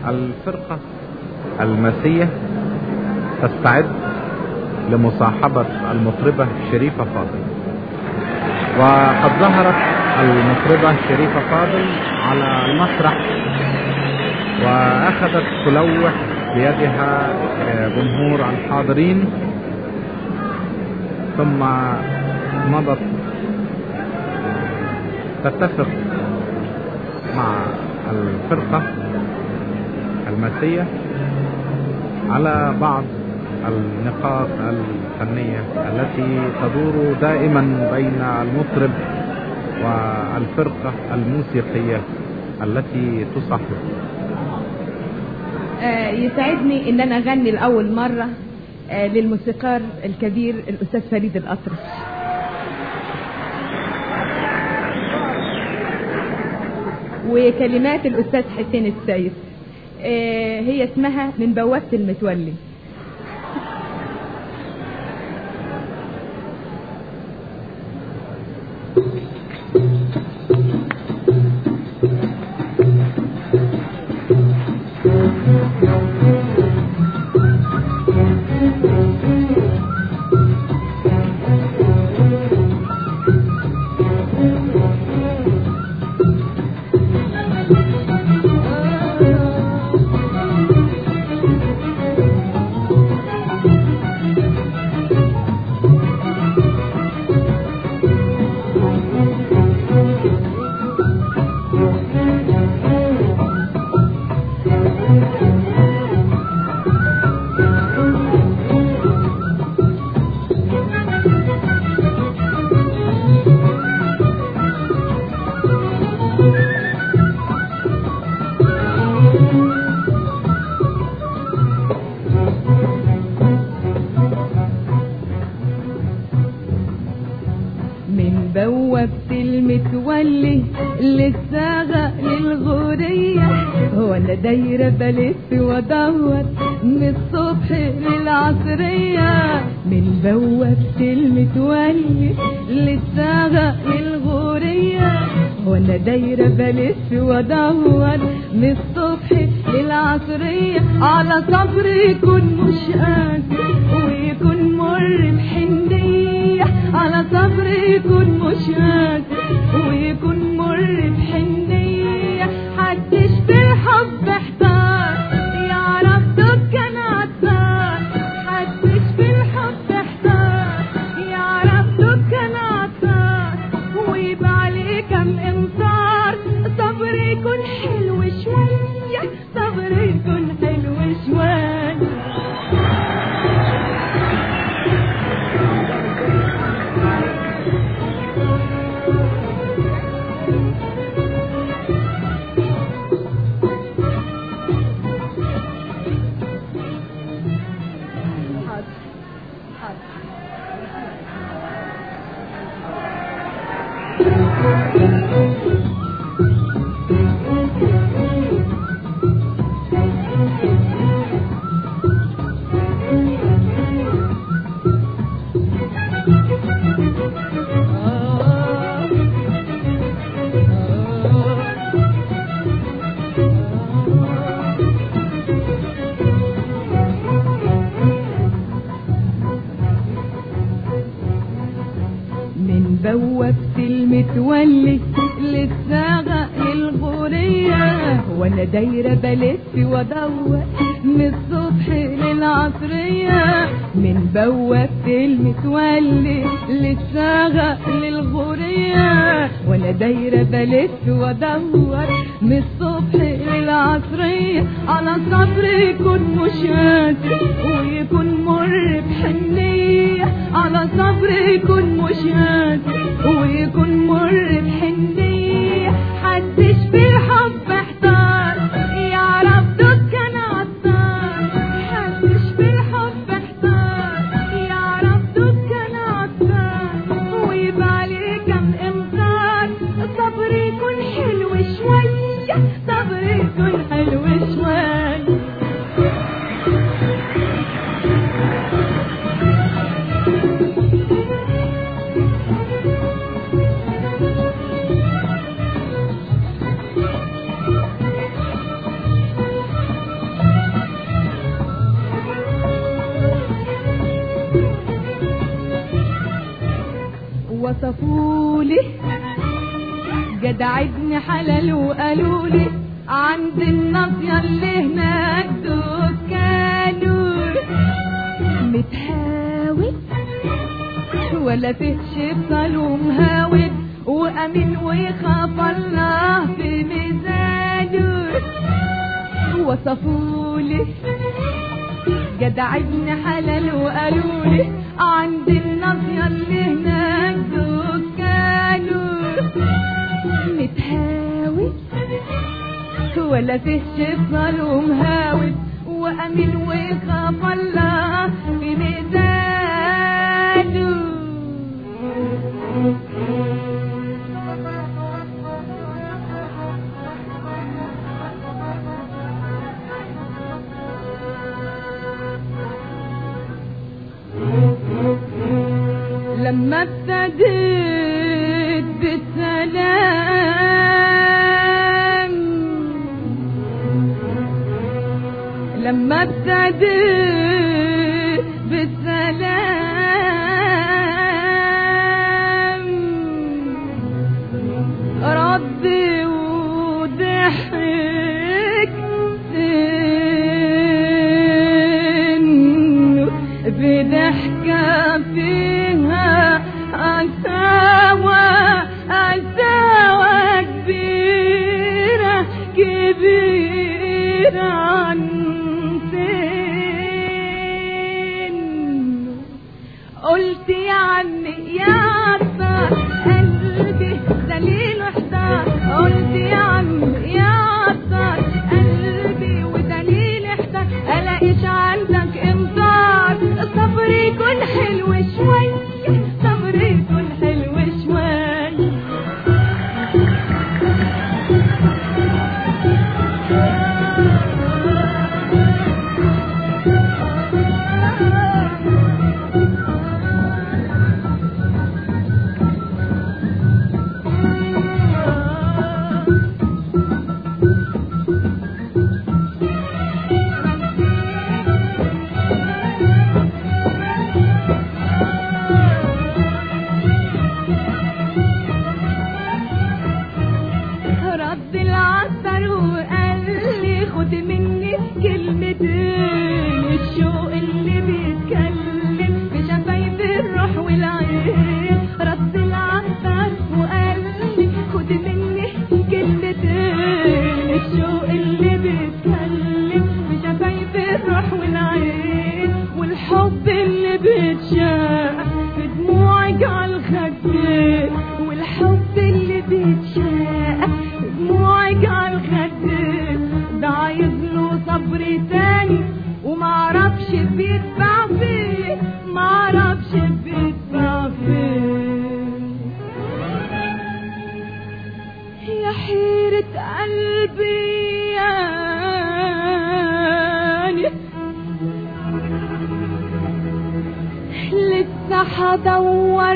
الفرقة المسية تستعد لمصاحبة المطربة شريفة فاضل وقد ظهرت المطربة شريفة فاضل على المسرح وأخذت تلوح بيدها جمهور الحاضرين ثم مضت تتفق مع الفرقة المسية على بعض النقاط الفنية التي تدور دائما بين المطرب والفرقة الموسيقية التي تصاحبه آه، يسعدني ان انا اغني لاول مرة آه، للموسيقار الكبير الاستاذ فريد الاطرش وكلمات الاستاذ حسين السيد آه، هي اسمها من بوابة المتولي من بوابة المتولي للساغة للغورية هو انا دايرة بلف وادور من الصبح للعصرية من بوابة المتولي للساغة للغورية هو انا دايرة بلف وادور من الصبح للعصرية على صبر يكون مش قادر ويكون مر بحنية على صبر يكون مش قادر ويكون مر بحنية حدش في الحب احتار يعرف دكان عطار حدش في الحب احتار يعرف دكان عطار ويبقى عليه كم انصار صبر يكون حلو شوية صبر يكون حلو شوية من بوابة المتولي للساغة للغورية وانا دايرة بلف وادور من الصبح للعصرية من بوابة المتولي للساغة للغورية وانا دايرة بلف وادور من الصبح للعصرية على صبر يكون مش قادر ويكون مر بحنية على صبر يكون مش قادر ويكون مر بحنية حدش في الحب احتار يعرف دكان عطار حدش في الحب احتار يعرف دكان عطار ويبقى عليه كم امطار صبر يكون حلو شوية صبر يكون حلو شوية لي جدع ابن حلال وقالوا لي عند الناصية اللي هناك دكانه متهاوي ولا فيه شبطل ومهاود وأمين ويخاف الله في ميزانه وصفولي جدع ابن حلال وقالوا لي عند الناصية اللي هناك دكانه متهاوي ولا فيه شفال ومهاود وأمين ويخاف الله في ميزانه لما ابتديت بالسلام لما ابتديت بالسلام ردي وضحك سنه بضحكة فيها عساوة عساوة كبيرة كبيرة عن سنه قلت يا عمي يا عطار قلبي دليل احتار قلت يا عمي يا عطار قلبي ودليل احتار الاقيش عندك امطار صبري يكون حلو شوي صبري يكون حلو شوي رد العطر وقال لي خد مني كلمتين الشوق اللي بيتكلم بشفايف الروح والعين رد العطر وقال لي خد مني كلمتين الشوق اللي بيتكلم بشفايف الروح والعين والحب اللي بيتشاق في دموعك على الخدين والحب اللي بيتشاق في دموعك على الخدين ده عايز له صبر تاني ومعرفش بيتباع فين معرفش بيتباع فين يا حيرة قلبي يعني لسه هدور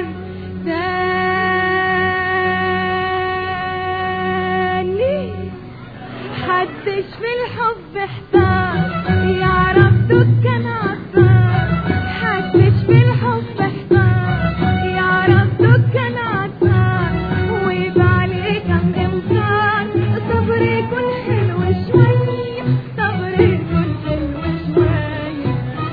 تاني حدش في الحب احتار يعرف دكان عطار حدش في الحب احتار يعرف دكان عطار ويبقى عليه كم امكان صبري يكون حلو شوية صبري يكون حلو شوية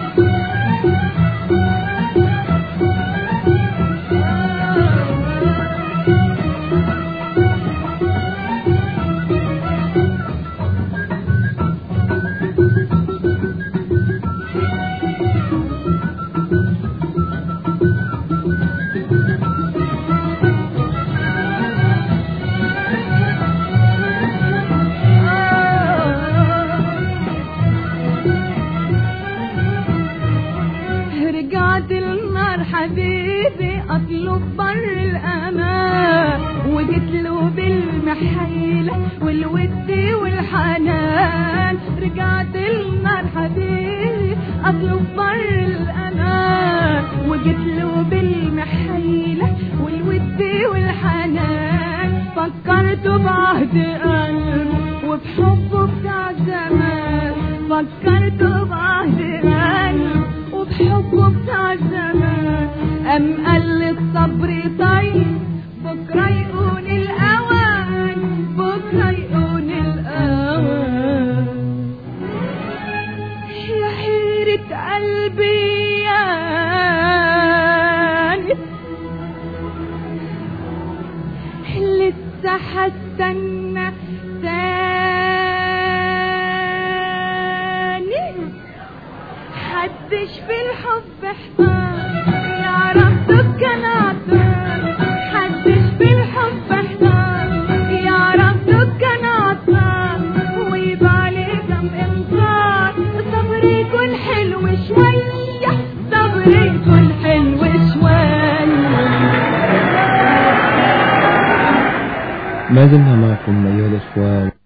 رجعت النار حبيبي اطلب بر الامان وجيت له بالمحيلة والود والحنان رجعت النار حبيبي اطلب بر الامان وجيت له بالمحيلة والود والحنان فكرت بعهد قلبه وبحبه بتاع زمان فكرت بعهد قلبه وبحبه بتاع زمان أم قال لي الصبر طيب بكرة يكون الأوان بكرة يكون الأوان يا حيرة قلبي يا لسه هستنى تاني حدش في الحب احتار يعرف دكان عطار حدش في الحب احتار يعرف دكان عطار ويبقى لي كم انكار صبري يكون حلو شوية صبري يكون حلو شوية ما زلنا معكم أيها الإخوة